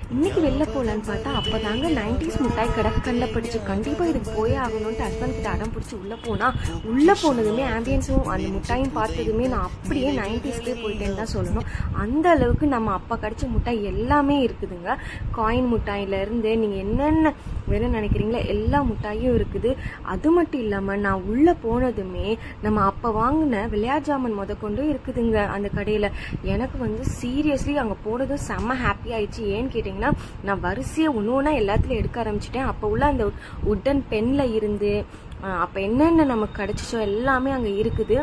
இன்னைக்கு வெளில போகலான்னு பார்த்தா அப்போ தாங்க நைன்டிஸ் மிட்டாய் கடை கண்ணில் படிச்சு கண்டிப்பாக இதுக்கு போயே ஆகணும்ட்டு ஹஸ்பண்ட் கிட்ட அடம் பிடிச்சி உள்ளே போனால் உள்ளே போனதுமே ஆம்பியன்ஸும் அந்த மிட்டாயும் பார்த்ததுமே நான் அப்படியே நைன்டிஸ்லேயே போயிட்டேன்னு தான் சொல்லணும் அந்த அளவுக்கு நம்ம அப்பா கடிச்ச மிட்டாய் எல்லாமே இருக்குதுங்க காயின் மிட்டாயிலேருந்து நீங்கள் என்னென்ன வேணும்னு நினைக்கிறீங்களோ எல்லா மிட்டாயும் இருக்குது அது மட்டும் இல்லாமல் நான் உள்ளே போனதுமே நம்ம அப்போ வாங்கின விளையாட்டு ஜாமான் முத கொண்டும் இருக்குதுங்க அந்த கடையில் எனக்கு வந்து சீரியஸ்லி அங்கே போனதும் செம்ம ஹாப்பி ஆயிடுச்சு ஏன்னு கேட்டிங்கன்னா நான் வரிசையை ஒன்று ஒன்றா எல்லாத்துலையும் எடுக்க ஆரம்பிச்சிட்டேன் அப்போ உள்ள அந்த உட்டன் பென்னில் இருந்து அப்போ என்னென்ன நமக்கு கிடச்சிச்சோ எல்லாமே அங்கே இருக்குது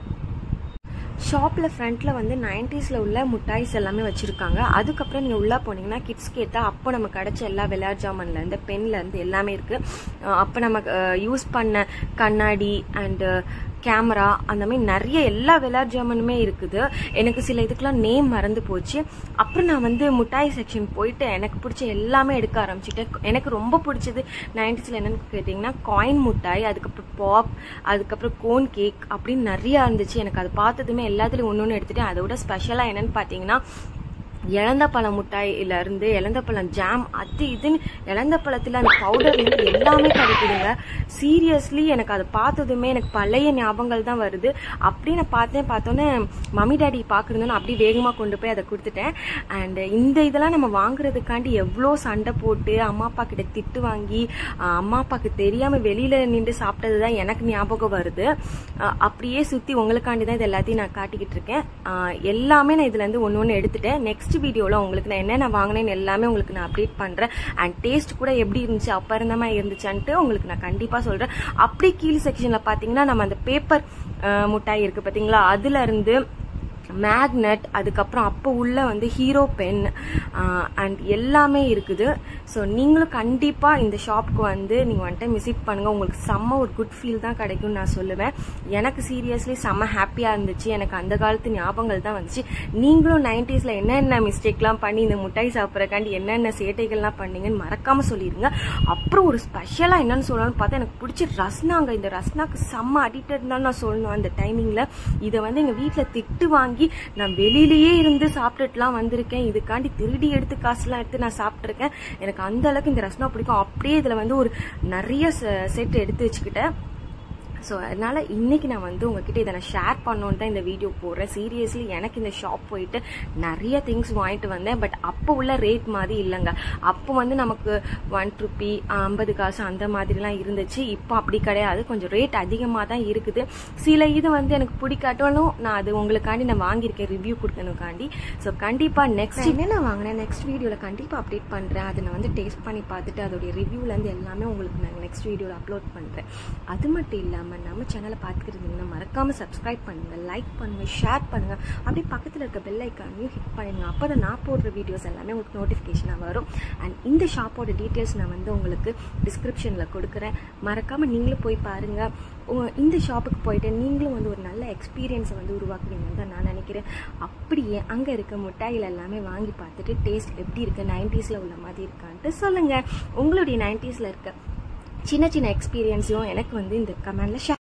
ஷாப்பில் ஃப்ரண்ட்டில் வந்து நைன்டிஸில் உள்ள முட்டாய்ஸ் எல்லாமே வச்சுருக்காங்க அதுக்கப்புறம் நீங்கள் உள்ளே போனீங்கன்னா கிட்ஸ் கேட்டால் அப்போ நம்ம கிடச்ச எல்லா விளையாட்டு ஜாமான்லேருந்து பென்லேருந்து எல்லாமே இருக்குது அப்போ நம்ம யூஸ் பண்ண கண்ணாடி அண்டு கேமரா அந்த மாதிரி நிறைய எல்லா விளையாட்டு ஜாமானுமே இருக்குது எனக்கு சில இதுக்கெலாம் நேம் மறந்து போச்சு அப்புறம் நான் வந்து முட்டாய் செக்ஷன் போயிட்டு எனக்கு பிடிச்ச எல்லாமே எடுக்க ஆரம்பிச்சிட்டேன் எனக்கு ரொம்ப பிடிச்சது நைன்டிஸில் என்னென்னு கேட்டிங்கன்னா காயின் முட்டாய் அதுக்கப்புறம் பாப் அதுக்கப்புறம் கோன் கேக் அப்படின்னு நிறையா இருந்துச்சு எனக்கு அது பார்த்ததுமே எல்லாத்துலேயும் ஒன்று ஒன்று எடுத்துகிட்டேன் அதை விட ஸ்பெஷலாக என்னென்னு பார்த்தீங்கன்னா இழந்த பழம் முட்டாயில இருந்து இழந்த பழம் ஜாம் அது இதுன்னு இழந்த பழத்தில் அந்த பவுடர் இருந்து எல்லாமே கிடைக்குதுங்க சீரியஸ்லி எனக்கு அதை பார்த்ததுமே எனக்கு பழைய ஞாபகங்கள் தான் வருது அப்படி நான் பார்த்தேன் பார்த்தோன்னே மம்மி டாடி பார்க்குறதுன்னு அப்படி வேகமாக கொண்டு போய் அதை கொடுத்துட்டேன் அண்ட் இந்த இதெல்லாம் நம்ம வாங்குறதுக்காண்டி எவ்வளோ சண்டை போட்டு அம்மா அப்பா கிட்ட திட்டு வாங்கி அம்மா அப்பாவுக்கு தெரியாமல் வெளியில் நின்று சாப்பிட்டது தான் எனக்கு ஞாபகம் வருது அப்படியே சுற்றி உங்களுக்காண்டி தான் இது எல்லாத்தையும் நான் காட்டிக்கிட்டு இருக்கேன் எல்லாமே நான் இதுலேருந்து ஒன்று ஒன்று எடுத்துட்டேன் நெக்ஸ்ட் நெக்ஸ்ட் வீடியோவில் உங்களுக்கு நான் என்னென்ன வாங்கினேன்னு எல்லாமே உங்களுக்கு நான் அப்டேட் பண்ணுறேன் அண்ட் டேஸ்ட் கூட எப்படி இருந்துச்சு அப்போ இருந்த மாதிரி இருந்துச்சான்ட்டு உங்களுக்கு நான் கண்டிப்பாக சொல்கிறேன் அப்படி கீழ் செக்ஷனில் பார்த்தீங்கன்னா நம்ம அந்த பேப்பர் முட்டாய் இருக்குது பார்த்தீங்களா அதுலேருந்து மேக்னட் அதுக்கப்புறம் அப்போ உள்ள வந்து ஹீரோ பென் அண்ட் எல்லாமே இருக்குது ஸோ நீங்களும் கண்டிப்பாக இந்த ஷாப்புக்கு வந்து நீங்கள் ஒன் டைம் விசிட் பண்ணுங்கள் உங்களுக்கு செம்ம ஒரு குட் ஃபீல் தான் கிடைக்கும்னு நான் சொல்லுவேன் எனக்கு சீரியஸ்லி செம்ம ஹாப்பியாக இருந்துச்சு எனக்கு அந்த காலத்து ஞாபகங்கள் தான் வந்துச்சு நீங்களும் நைன்டிஸில் என்னென்ன மிஸ்டேக்லாம் பண்ணி இந்த முட்டாய் சாப்பிட்றக்காண்டி என்னென்ன சேட்டைகள்லாம் பண்ணீங்கன்னு மறக்காமல் சொல்லிடுங்க அப்புறம் ஒரு ஸ்பெஷலாக என்னென்னு சொல்லணும்னு பார்த்தா எனக்கு பிடிச்ச ரஸ்னாங்க இந்த ரஸ்னாக்கு செம்ம அடிக்டட் தான் நான் சொல்லணும் அந்த டைமிங்கில் இதை வந்து எங்கள் வீட்டில் திட்டு வாங்கி நான் வெளியிலேயே இருந்து சாப்பிட்டுட்டுலாம் வந்திருக்கேன் இதுக்காண்டி திருடி எடுத்து காசுலாம் எடுத்து நான் சாப்பிட்ருக்கேன் எனக்கு அந்த அளவுக்கு இந்த ரசனா பிடிக்கும் அப்படியே இதில் வந்து ஒரு நிறைய செட் எடுத்து வச்சுக்கிட்டேன் ஸோ அதனால் இன்றைக்கி நான் வந்து உங்ககிட்ட இதை நான் ஷேர் பண்ணோன்னு தான் இந்த வீடியோ போடுறேன் சீரியஸ்லி எனக்கு இந்த ஷாப் போயிட்டு நிறைய திங்ஸ் வாங்கிட்டு வந்தேன் பட் அப்போ உள்ள ரேட் மாதிரி இல்லைங்க அப்போ வந்து நமக்கு ஒன் ருப்பி ஐம்பது காசு அந்த மாதிரிலாம் இருந்துச்சு இப்போ அப்படி கிடையாது கொஞ்சம் ரேட் அதிகமாக தான் இருக்குது சில இது வந்து எனக்கு பிடிக்காட்டாலும் நான் அது உங்களுக்காண்டி நான் வாங்கியிருக்கேன் ரிவ்யூ கொடுக்கணுக்காண்டி ஸோ கண்டிப்பாக நெக்ஸ்ட் என்ன நான் வாங்கினேன் நெக்ஸ்ட் வீடியோவில் கண்டிப்பாக அப்டேட் பண்ணுறேன் அதை நான் வந்து டேஸ்ட் பண்ணி பார்த்துட்டு அதோடைய ரிவ்யூலேருந்து எல்லாமே உங்களுக்கு நான் நெக்ஸ்ட் வீடியோவில் அப்லோட் பண்ணுறேன் அது மட்டும் இல்லாமல் நம்ம நம்ம சேனலை பார்த்துக்கிட்டு மறக்காமல் சப்ஸ்கிரைப் பண்ணுங்கள் லைக் பண்ணுங்கள் ஷேர் பண்ணுங்கள் அப்படியே பக்கத்தில் இருக்க பெல் ஐக்கானையும் ஹிட் பண்ணுங்க அப்போ தான் நான் போடுற வீடியோஸ் எல்லாமே உங்களுக்கு நோட்டிஃபிகேஷனாக வரும் அண்ட் இந்த ஷாப்போட டீட்டெயில்ஸ் நான் வந்து உங்களுக்கு டிஸ்கிரிப்ஷனில் கொடுக்குறேன் மறக்காமல் நீங்களும் போய் பாருங்கள் இந்த ஷாப்புக்கு போயிட்டு நீங்களும் வந்து ஒரு நல்ல எக்ஸ்பீரியன்ஸை வந்து உருவாக்குவீங்கன்னு தான் நான் நினைக்கிறேன் அப்படியே அங்கே இருக்க மிட்டாயில் எல்லாமே வாங்கி பார்த்துட்டு டேஸ்ட் எப்படி இருக்குது நைன்ட்டீஸில் உள்ள மாதிரி இருக்கான்ட்டு சொல்லுங்கள் உங்களுடைய நைன்ட்டீஸில் இருக்க சின்ன சின்ன எக்ஸ்பீரியன்ஸையும் எனக்கு வந்து இந்த கமெண்டில் ஷேர்